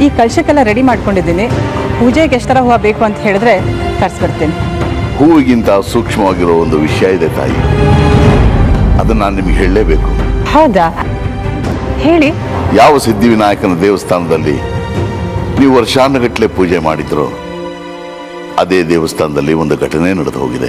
ಈ ಕಳಶಕ್ಕೆಲ್ಲ ರೆಡಿ ಮಾಡ್ಕೊಂಡಿದ್ದೀನಿ ಪೂಜೆಗೆ ಎಷ್ಟು ಥರ ಹೂವು ಬೇಕು ಅಂತ ಹೇಳಿದ್ರೆ ತರಿಸ್ಬಿಡ್ತೀನಿ ಹೂವಿಗಿಂತ ಸೂಕ್ಷ್ಮವಾಗಿರೋ ಒಂದು ವಿಷಯ ಇದೆ ತಾಯಿ ಅದನ್ನ ನಾನು ನಿಮಗೆ ಹೇಳಲೇಬೇಕು ಹೌದಾ ಹೇಳಿ ಯಾವ ಸಿದ್ಧಿವಿನಾಯಕನ ದೇವಸ್ಥಾನದಲ್ಲಿ ನೀವು ವರ್ಷಾನುಗಟ್ಟಲೆ ಪೂಜೆ ಮಾಡಿದ್ರು ಅದೇ ದೇವಸ್ಥಾನದಲ್ಲಿ ಒಂದು ಘಟನೆ ನಡೆದು ಹೋಗಿದೆ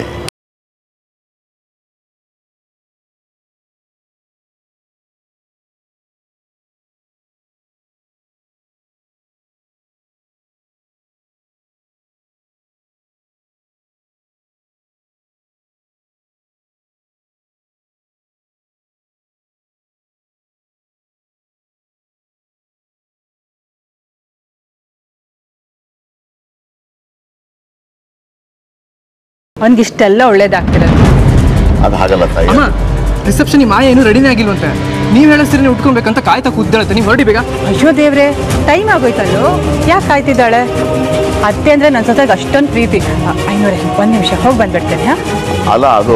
ಅವನಿಗಿಷ್ಟೆಲ್ಲ ಒಳ್ಳೇದಾಗ್ತಿರೋದು ಅದು ಹಾಗಲ್ಲ ತಾಯಿ ಅಮ್ಮ ರಿಸೆಪ್ಷನ್ ಮಾಯ ಏನು ರೆಡಿನೇ ಆಗಿಲ್ವಂತೆ ನೀವ್ ಹೇಳೋ ಸೀರೆನೆ ಉಟ್ಕೊಳ್ಬೇಕಂತ ಕಾಯ್ತಾ ಕೂದ್ದಾಳತ್ತೆ ನೀವು ಹೊರಡಿ ಬೇಗ ಅಯ್ಯೋ ದೇವ್ರೆ ಟೈಮ್ ಆಗೋಯ್ತಲ್ಲೋ ಯಾಕೆ ಕಾಯ್ತಿದ್ದಾಳೆ ಅತ್ತೆ ಅಂದ್ರೆ ನನ್ನ ಸೊಸೆಗೆ ಅಷ್ಟೊಂದು ಪ್ರೀತಿ ಅ, ಐನೂರೇ ಒಂದು ನಿಮಿಷ ಹೋಗಿ ಬಂದ್ಬಿಡ್ತೇನೆ ಹಾ ಅಲ್ಲ ಅದು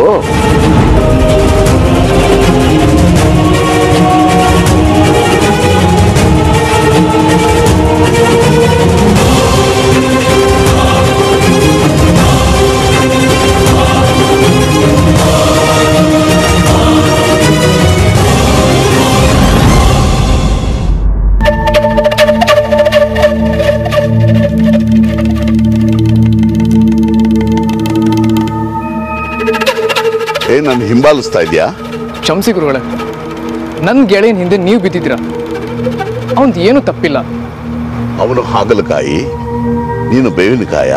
ಏ ನನ್ನ ಹಿಂಬಾಲಿಸ್ತಾ ಇದೆಯಾ ಕ್ಷಮಿಸಿ ಗುರುಗಳೇ ನನ್ನ ಗೆಳೆಯನ ಹಿಂದೆ ನೀವು ಬಿದ್ದಿದ್ದೀರಾ ಅವನ್ದು ಏನು ತಪ್ಪಿಲ್ಲ ಅವನು ಹಾಗಲಕಾಯಿ ನೀನು ಬೇವಿನಕಾಯ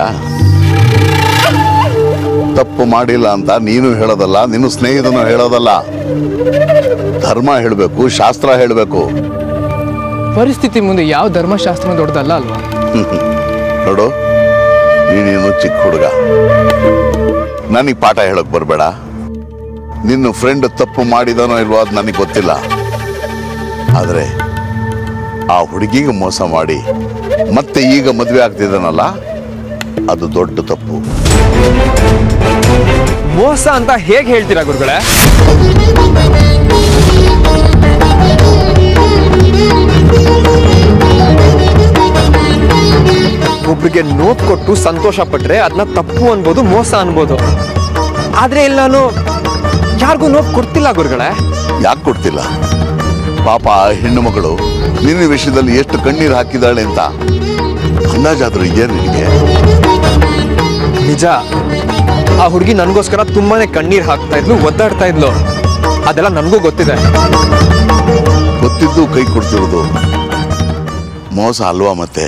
ತಪ್ಪು ಮಾಡಿಲ್ಲ ಅಂತ ನೀನು ಹೇಳೋದಲ್ಲ ನಿನ್ನ ಸ್ನೇಹಿತನು ಹೇಳೋದಲ್ಲ ಧರ್ಮ ಹೇಳಬೇಕು ಶಾಸ್ತ್ರ ಹೇಳಬೇಕು ಪರಿಸ್ಥಿತಿ ಮುಂದೆ ಯಾವ ಧರ್ಮಶಾಸ್ತ್ರ ದೊಡ್ಡದಲ್ಲ ಅಲ್ವಾ ನೋಡು ನೀನೇನು ಚಿಕ್ಕ ಹುಡುಗ ನನಗೆ ಪಾಠ ಹೇಳಕ್ ಬರಬೇಡ ನಿನ್ನ ಫ್ರೆಂಡ್ ತಪ್ಪು ಮಾಡಿದನೋ ಇಲ್ವೋ ಅದು ನನಗೆ ಗೊತ್ತಿಲ್ಲ ಆದರೆ ಆ ಹುಡುಗಿಗೆ ಮೋಸ ಮಾಡಿ ಮತ್ತೆ ಈಗ ಮದುವೆ ಆಗ್ತಿದ್ದಾನಲ್ಲ ಅದು ದೊಡ್ಡ ತಪ್ಪು ಮೋಸ ಅಂತ ಹೇಗೆ ಹೇಳ್ತೀರಾ ಗುರುಗಳೇ ಒಬ್ರಿಗೆ ನೋವು ಕೊಟ್ಟು ಸಂತೋಷ ಪಟ್ರೆ ಅದನ್ನ ತಪ್ಪು ಅನ್ಬೋದು ಮೋಸ ಅನ್ಬೋದು ಆದ್ರೆ ಎಲ್ಲಾನು ಯಾರಿಗೂ ನೋವು ಕೊಡ್ತಿಲ್ಲ ಗುರುಗಳೇ ಯಾಕೆ ಕೊಡ್ತಿಲ್ಲ ಪಾಪ ಆ ಹೆಣ್ಣು ಮಗಳು ನಿನ್ನ ವಿಷಯದಲ್ಲಿ ಎಷ್ಟು ಕಣ್ಣೀರು ಹಾಕಿದಾಳೆ ಅಂತ ಅಂದಾಜಾದ್ರೂ ಇದೆಯಾ ನಿನಗೆ ನಿಜ ಆ ಹುಡುಗಿ ನನಗೋಸ್ಕರ ತುಂಬಾನೇ ಕಣ್ಣೀರ್ ಹಾಕ್ತಾ ಇದ್ಲು ಒದ್ದಾಡ್ತಾ ಇದ್ಲು ಅದೆಲ್ಲ ನನಗೂ ಗೊತ್ತಿದೆ ಗೊತ್ತಿದ್ದು ಕೈ ಕೊಡ್ತಿರೋದು ಮೋಸ ಅಲ್ವಾ ಮತ್ತೆ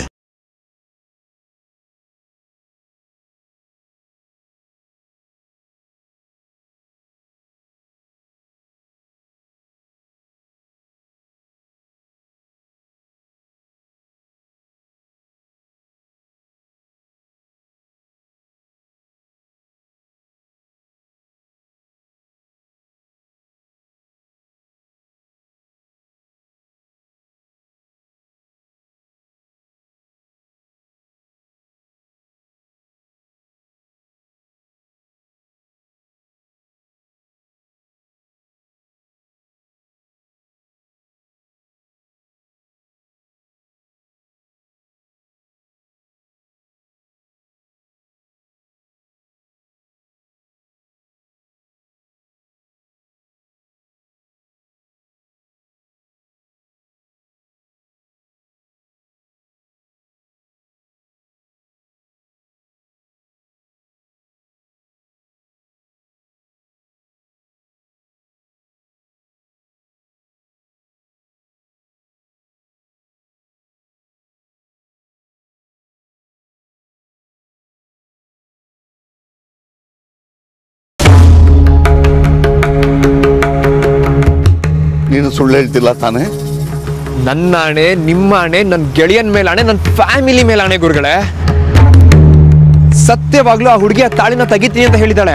ನೀನು ಸುಳ್ಳು ಹೇಳ್ತಿಲ್ಲ ತಾನೇ ನನ್ನ ಆಣೆ ನಿಮ್ಮ ಆಣೆ ನನ್ನ ಗೆಳೆಯನ್ ಮೇಲಾಣೆ ನನ್ನ ಫ್ಯಾಮಿಲಿ ಮೇಲಾಣೆ ಗುರುಗಳೇ ಸತ್ಯವಾಗ್ಲೂ ಆ ಹುಡುಗಿ ಆ ತಾಳಿನ ತೆಗಿತೀನಿ ಅಂತ ಹೇಳಿದಾಳೆ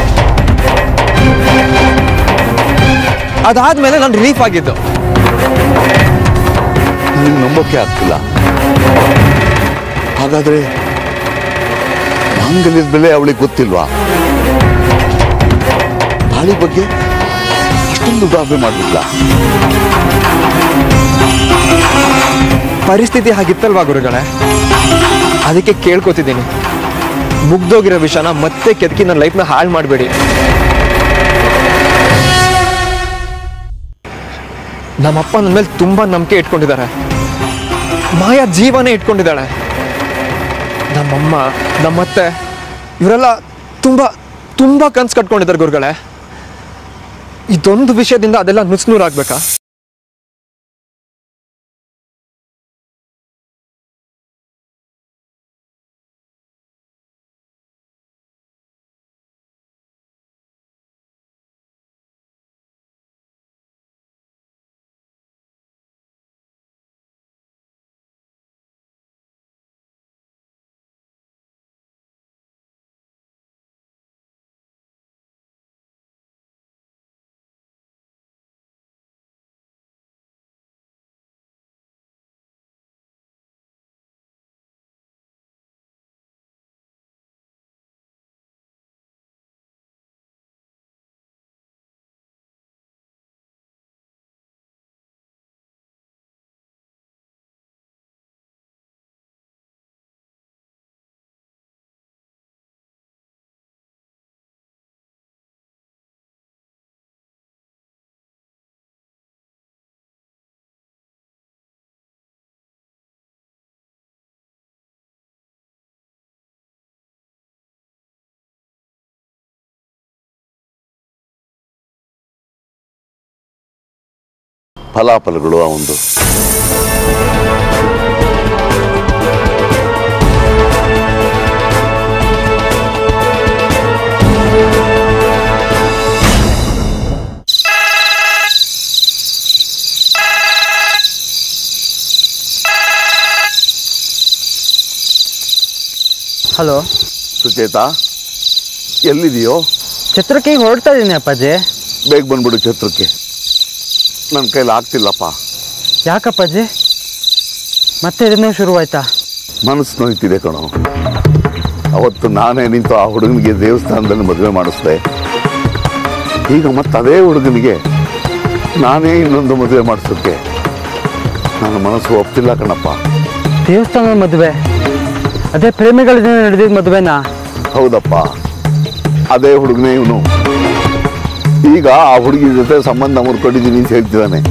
ಅದಾದ್ಮೇಲೆ ನಾನು ರಿಲೀಫ್ ಆಗಿದ್ದು ನಿನ್ ನಂಬಕ್ಕೆ ಆಗ್ತಿಲ್ಲ ಹಾಗಾದ್ರೆ ಮಾಂಗಲ್ಯದ ಬೆಲೆ ಅವಳಿಗೆ ಗೊತ್ತಿಲ್ವಾ ತಾಳಿ ಬಗ್ಗೆ ಅಷ್ಟೊಂದು ಗಾಬೆ ಮಾಡಲಿಲ್ಲ ಪರಿಸ್ಥಿತಿ ಹಾಗಿತ್ತಲ್ವಾ ಗುರುಗಳೇ ಅದಕ್ಕೆ ಕೇಳ್ಕೊತಿದ್ದೀನಿ ಮುಗ್ದೋಗಿರೋ ವಿಷಯನ ಮತ್ತೆ ಕೆದಕಿ ನನ್ನ ಲೈಫ್ನ ಹಾಳು ಮಾಡಬೇಡಿ ನಮ್ಮಪ್ಪ ನನ್ನ ಮೇಲೆ ತುಂಬಾ ನಂಬಿಕೆ ಇಟ್ಕೊಂಡಿದ್ದಾರೆ ಮಾಯಾ ಜೀವನೇ ಇಟ್ಕೊಂಡಿದ್ದಾಳೆ ನಮ್ಮಮ್ಮ ನಮ್ಮತ್ತೆ ಇವರೆಲ್ಲ ತುಂಬಾ ತುಂಬಾ ಕನ್ಸು ಕಟ್ಕೊಂಡಿದ್ದಾರೆ ಗುರುಗಳೇ ಇದೊಂದು ವಿಷಯದಿಂದ ಅದೆಲ್ಲ ನುಸ್ನೂರಾಗ್ಬೇಕಾ ಫಲಾಫಲಗಳು ಅವಂದು ಹಲೋ ಸುಚೇತ ಎಲ್ಲಿದೆಯೋ ಚಿತ್ರಕ್ಕೆ ಈಗ ಹೊರಡ್ತಾ ಇದ್ದೀನಿ ಅಪ್ಪಾಜಿ ಬೇಗ ಬಂದ್ಬಿಡು ಛತ್ರಕ್ಕೆ ನನ್ನ ಕೈಲಿ ಆಗ್ತಿಲ್ಲಪ್ಪ ಯಾಕಪ್ಪಾಜಿ ಮತ್ತೆ ಇದನ್ನೇ ಶುರುವಾಯ್ತಾ ಮನಸ್ಸು ನೋಯ್ತಿದೆ ಕಣೋ ಅವತ್ತು ನಾನೇ ನಿಂತು ಆ ಹುಡುಗನಿಗೆ ದೇವಸ್ಥಾನದಲ್ಲಿ ಮದುವೆ ಮಾಡಿಸ್ದೆ ಈಗ ಮತ್ತೆ ಅದೇ ಹುಡುಗನಿಗೆ ನಾನೇ ಇನ್ನೊಂದು ಮದುವೆ ಮಾಡಿಸೋಕ್ಕೆ ನನ್ನ ಮನಸ್ಸು ಒಪ್ತಿಲ್ಲ ಕಣಪ್ಪ ದೇವಸ್ಥಾನದ ಮದುವೆ ಅದೇ ಪ್ರೇಮಿಗಳ ದಿನ ನಡೆದಿದ್ದ ಮದುವೆನಾ ಹೌದಪ್ಪ ಅದೇ ಹುಡುಗನೇ ಇವನು ಈಗ ಆ ಹುಡುಗಿ ಜೊತೆ ಸಂಬಂಧ ಮುರ್ಕೊಂಡಿದ್ದೀನಿ ಅಂತ ಹೇಳ್ತಿದ್ದಾನೆ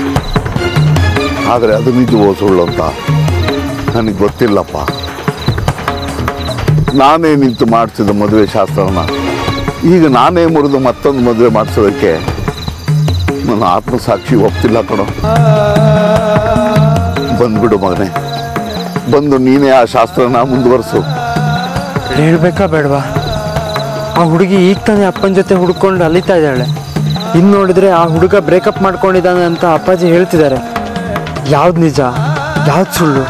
ಆದರೆ ಅದು ನಿಜವೋ ಸುಳ್ಳು ಅಂತ ನನಗೆ ಗೊತ್ತಿಲ್ಲಪ್ಪ ನಾನೇ ನಿಂತು ಮಾಡಿಸಿದ ಮದುವೆ ಶಾಸ್ತ್ರನ ಈಗ ನಾನೇ ಮುರಿದು ಮತ್ತೊಂದು ಮದುವೆ ಮಾಡಿಸೋದಕ್ಕೆ ನನ್ನ ಆತ್ಮಸಾಕ್ಷಿ ಒಪ್ತಿಲ್ಲ ಕಣೋ ಬಂದ್ಬಿಡು ಮಗನೇ ಬಂದು ನೀನೇ ಆ ಶಾಸ್ತ್ರನ ಮುಂದುವರಿಸು ಹೇಳ್ಬೇಕಾ ಬೇಡವಾ ಆ ಹುಡುಗಿ ಈಗ ತಾನೇ ಅಪ್ಪನ ಜೊತೆ ಹುಡ್ಕೊಂಡು ಅಲಿತಾ ಇದ್ದಾಳೆ ಇನ್ನು ನೋಡಿದ್ರೆ ಆ ಹುಡುಗ ಬ್ರೇಕಪ್ ಮಾಡ್ಕೊಂಡಿದ್ದಾನೆ ಅಂತ ಅಪ್ಪಾಜಿ ಹೇಳ್ತಿದ್ದಾರೆ ಯಾವ್ದು ನಿಜ ಯಾವ್ದು ಸುಳ್ಳು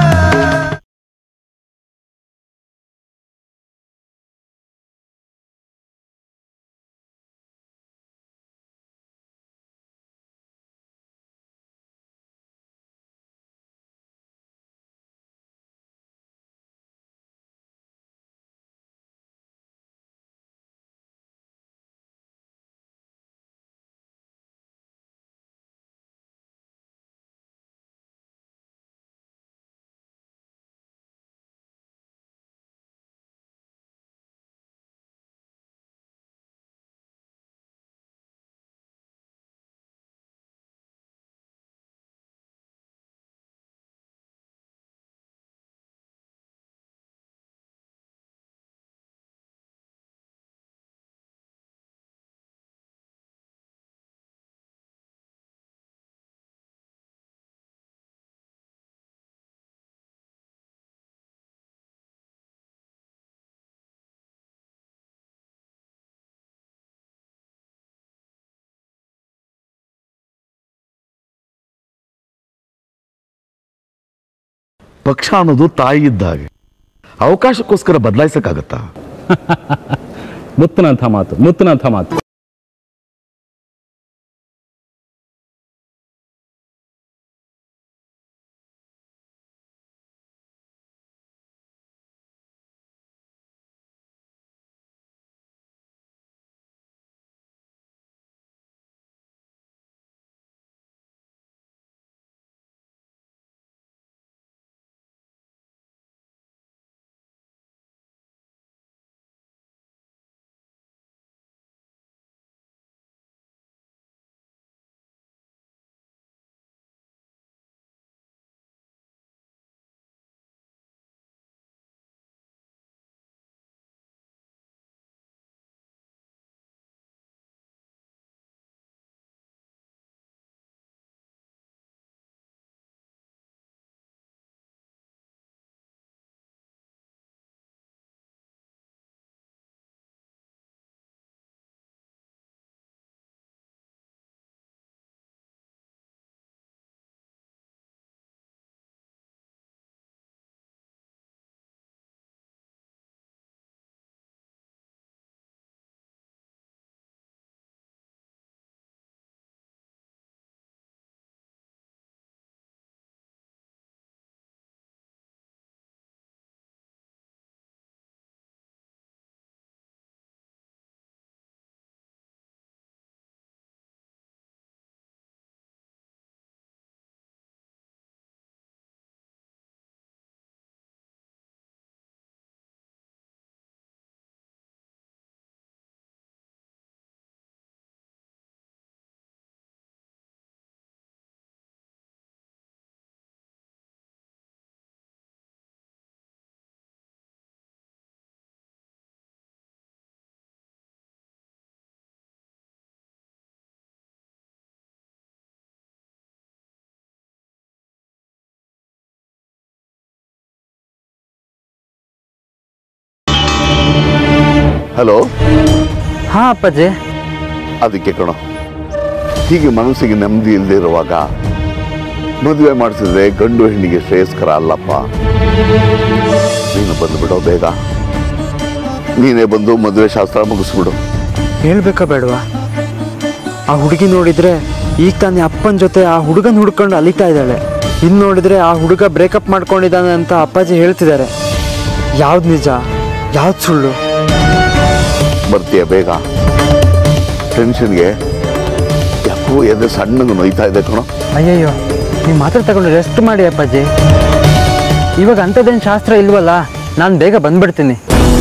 ಪಕ್ಷ ಅನ್ನೋದು ತಾಯಿ ಇದ್ದ ಹಾಗೆ ಅವಕಾಶಕ್ಕೋಸ್ಕರ ಬದಲಾಯಿಸಕ್ಕಾಗತ್ತಾ ಮುತ್ತಿನಂಥ ಮಾತು ಮುತ್ತಿನಂಥ ಮಾತು ಹಲೋ ಹಾಂ ಅಪ್ಪಾಜಿ ಅದಕ್ಕೆ ಕಣೋ ಹೀಗೆ ಮನಸ್ಸಿಗೆ ನೆಮ್ಮದಿ ಇಲ್ಲದೆ ಇರುವಾಗ ಮದುವೆ ಮಾಡಿಸಿದ್ರೆ ಗಂಡು ಹೆಣ್ಣಿಗೆ ಶ್ರೇಯಸ್ಕರ ಅಲ್ಲಪ್ಪ ನೀನು ಬಂದುಬಿಡೋ ಬೇಗ ನೀನೇ ಬಂದು ಮದುವೆ ಶಾಸ್ತ್ರ ಮುಗಿಸ್ಬಿಡು ಹೇಳ್ಬೇಕಾ ಬೇಡವಾ ಆ ಹುಡುಗಿ ನೋಡಿದ್ರೆ ಈಗ ತಾನೇ ಅಪ್ಪನ ಜೊತೆ ಆ ಹುಡುಗನ ಹುಡ್ಕೊಂಡು ಅಲಿತಾ ಇದ್ದಾಳೆ ಇನ್ನು ನೋಡಿದ್ರೆ ಆ ಹುಡುಗ ಬ್ರೇಕಪ್ ಮಾಡ್ಕೊಂಡಿದ್ದಾನೆ ಅಂತ ಅಪ್ಪಾಜಿ ಹೇಳ್ತಿದ್ದಾರೆ ಯಾವ್ದು ನಿಜ ಯಾವ್ದು ಸುಳ್ಳು ಬರ್ತೀಯ ಬೇಗ ಟೆನ್ಷನ್ಗೆ ಯಾಕೋ ಎದೆ ಸಣ್ಣಗೆ ನೋಯ್ತಾ ಇದೆ ಕಣೋ ಅಯ್ಯಯ್ಯೋ ನೀವು ಮಾತ್ರ ತಗೊಂಡು ರೆಸ್ಟ್ ಮಾಡಿ ಅಪ್ಪಾಜಿ ಇವಾಗ ಅಂಥದ್ದೇನು ಶಾಸ್ತ್ರ ಇಲ್ವಲ್ಲ ನಾನು ಬೇಗ ಬಂದ್ಬಿಡ್ತೀನಿ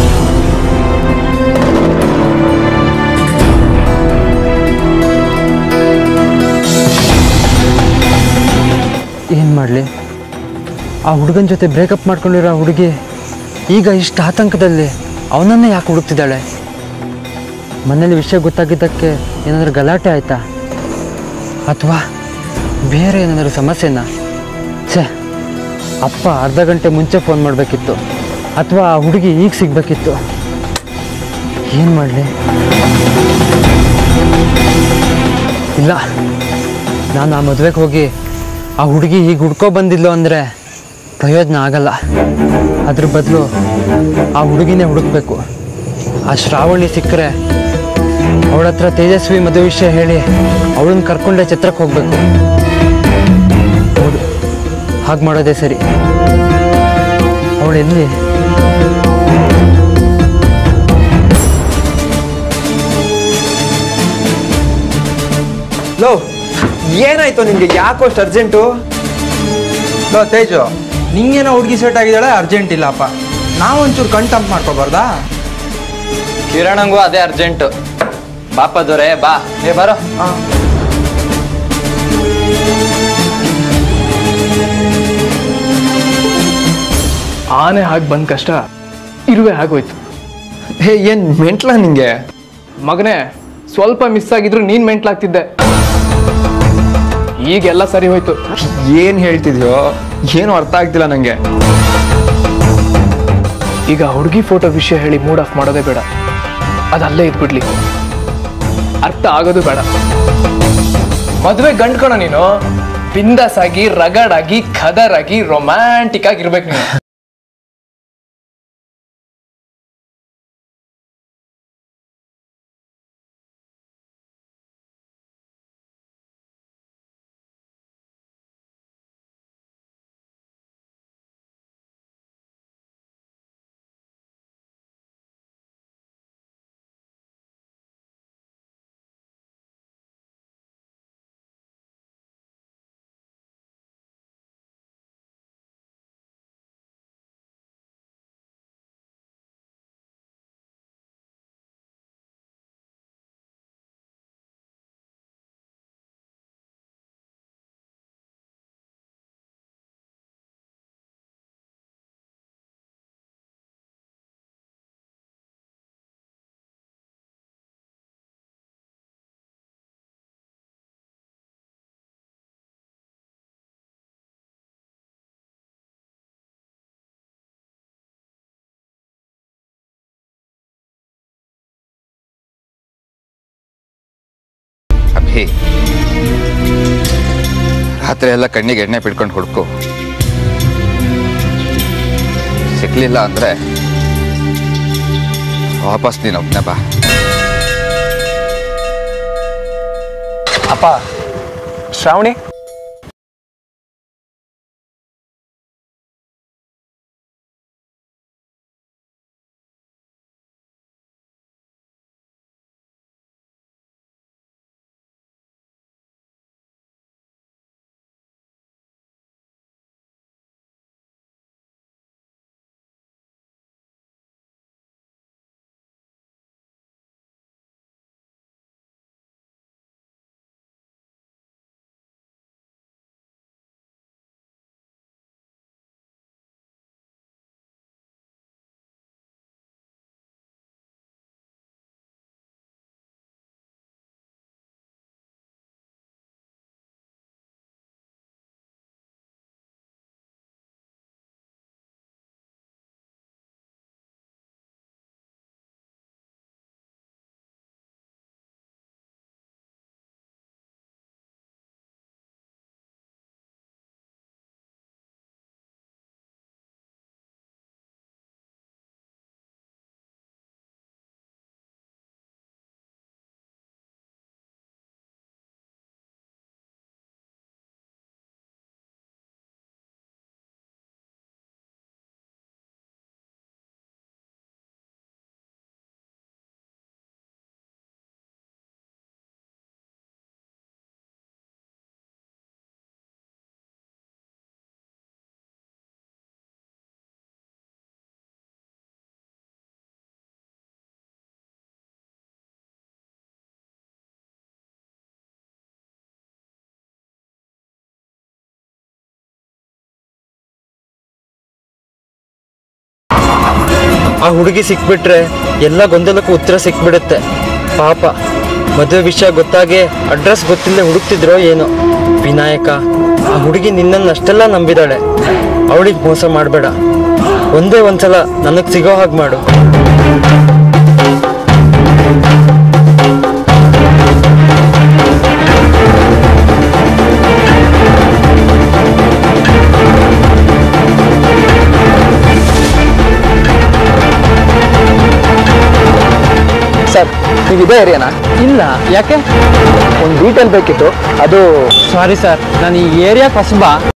ಏನು ಮಾಡಲಿ ಆ ಹುಡುಗನ ಜೊತೆ ಬ್ರೇಕಪ್ ಮಾಡ್ಕೊಂಡಿರೋ ಆ ಹುಡುಗಿ ಈಗ ಇಷ್ಟು ಆತಂಕದಲ್ಲಿ ಅವನನ್ನೇ ಯಾಕೆ ಹುಡುಕ್ತಿದ್ದಾಳೆ ಮನೇಲಿ ವಿಷಯ ಗೊತ್ತಾಗಿದ್ದಕ್ಕೆ ಏನಾದರೂ ಗಲಾಟೆ ಆಯಿತಾ ಅಥವಾ ಬೇರೆ ಏನಾದರೂ ಸಮಸ್ಯೆನಾ ಛೇ ಅಪ್ಪ ಅರ್ಧ ಗಂಟೆ ಮುಂಚೆ ಫೋನ್ ಮಾಡಬೇಕಿತ್ತು ಅಥವಾ ಆ ಹುಡುಗಿ ಈಗ ಸಿಗಬೇಕಿತ್ತು ಏನು ಮಾಡಲಿ ಇಲ್ಲ ನಾನು ಆ ಮದುವೆಗೆ ಹೋಗಿ ಆ ಹುಡುಗಿ ಈಗ ಹುಡ್ಕೋ ಬಂದಿಲ್ಲ ಅಂದರೆ ಪ್ರಯೋಜನ ಆಗಲ್ಲ ಅದ್ರ ಬದಲು ಆ ಹುಡುಗಿನೇ ಹುಡುಕ್ಬೇಕು ಆ ಶ್ರಾವಣಿ ಸಿಕ್ಕರೆ ಅವಳ ಹತ್ರ ತೇಜಸ್ವಿ ಮದುವೆ ವಿಷಯ ಹೇಳಿ ಅವಳನ್ನ ಕರ್ಕೊಂಡೆ ಚಿತ್ರಕ್ಕೆ ಹೋಗ್ಬೇಕು ಹೌದು ಹಾಗೆ ಮಾಡೋದೇ ಸರಿ ಅವಳು ಎಲ್ಲಿ ಲೋ ಏನಾಯ್ತು ನಿಂಗೆ ಯಾಕೋ ಅಷ್ಟು ಅರ್ಜೆಂಟು ಲೋ ತೇಜು ನಿಂಗೇನೋ ಹುಡುಗಿ ಸೆಟ್ ಆಗಿದ್ದಾಳೆ ಅರ್ಜೆಂಟ್ ಇಲ್ಲಪ್ಪ ನಾವೊಂಚೂರು ಕಣ್ತಂಪ್ ಮಾಡ್ಕೋಬಾರ್ದಾ ಕಿರಣಂಗೂ ಅದೇ ಅರ್ಜೆಂಟು ಬಾಪ ದೊರೆ ಬಾ ಏ ಬರೋ ಆನೆ ಹಾಗೆ ಬಂದ ಕಷ್ಟ ಇರುವೆ ಆಗೋಯ್ತು ಹೇ ಏನ್ ಮೆಂಟ್ಲ ನಿಂಗೆ ಮಗನೇ ಸ್ವಲ್ಪ ಮಿಸ್ ಆಗಿದ್ರು ನೀನ್ ಮೆಂಟ್ಲಾಗ್ತಿದ್ದೆ ಈಗೆಲ್ಲ ಸರಿ ಹೋಯ್ತು ಏನ್ ಹೇಳ್ತಿದ್ಯೋ ಏನು ಅರ್ಥ ಆಗ್ತಿಲ್ಲ ನಂಗೆ ಈಗ ಹುಡುಗಿ ಫೋಟೋ ವಿಷಯ ಹೇಳಿ ಮೂಡ್ ಆಫ್ ಮಾಡೋದೇ ಬೇಡ ಅದಲ್ಲೇ ಇದ್ಬಿಡ್ಲಿ ಅರ್ಥ ಆಗೋದು ಬೇಡ ಮದುವೆ ಗಂಡ್ಕಣ ನೀನು ಬಿಂದಾಸ್ ಆಗಿ ರಗಡ್ ಆಗಿ ಖದರ್ ಆಗಿ ರೊಮ್ಯಾಂಟಿಕ್ ಆಗಿ ಇರ್ಬೇಕು ನೀನು ಅಭಿ ರಾತ್ರಿ ಎಲ್ಲ ಕಣ್ಣಿಗೆ ಎಣ್ಣೆ ಬಿಡ್ಕೊಂಡು ಹುಡ್ಕು ಸಿಗ್ಲಿಲ್ಲ ಅಂದ್ರೆ ವಾಪಸ್ ನೀನು ಒಬ್ನೇ ಬಾ ಅಪ್ಪ ಶ್ರಾವಣಿ ಆ ಹುಡುಗಿ ಸಿಕ್ಬಿಟ್ರೆ ಎಲ್ಲ ಗೊಂದಲಕ್ಕೂ ಉತ್ತರ ಸಿಕ್ಬಿಡುತ್ತೆ ಪಾಪ ಮದುವೆ ವಿಷಯ ಗೊತ್ತಾಗೆ ಅಡ್ರೆಸ್ ಗೊತ್ತಿಲ್ಲದೆ ಹುಡುಕ್ತಿದ್ರೋ ಏನೋ ವಿನಾಯಕ ಆ ಹುಡುಗಿ ನಿನ್ನನ್ನು ಅಷ್ಟೆಲ್ಲ ನಂಬಿದಾಳೆ ಅವಳಿಗೆ ಮೋಸ ಮಾಡಬೇಡ ಒಂದೇ ಒಂದ್ಸಲ ನನಗೆ ಸಿಗೋ ಹಾಗೆ ಮಾಡು ಸರ್ ನೀವು ಇದೇ ಏರಿಯಾನಾ ಇಲ್ಲ ಯಾಕೆ ಒಂದು ಡೀಟೇಲ್ ಬೇಕಿತ್ತು ಅದು ಸಾರಿ ಸರ್ ನಾನು ಈ ಏರಿಯಾ ಹೊಸಬಾ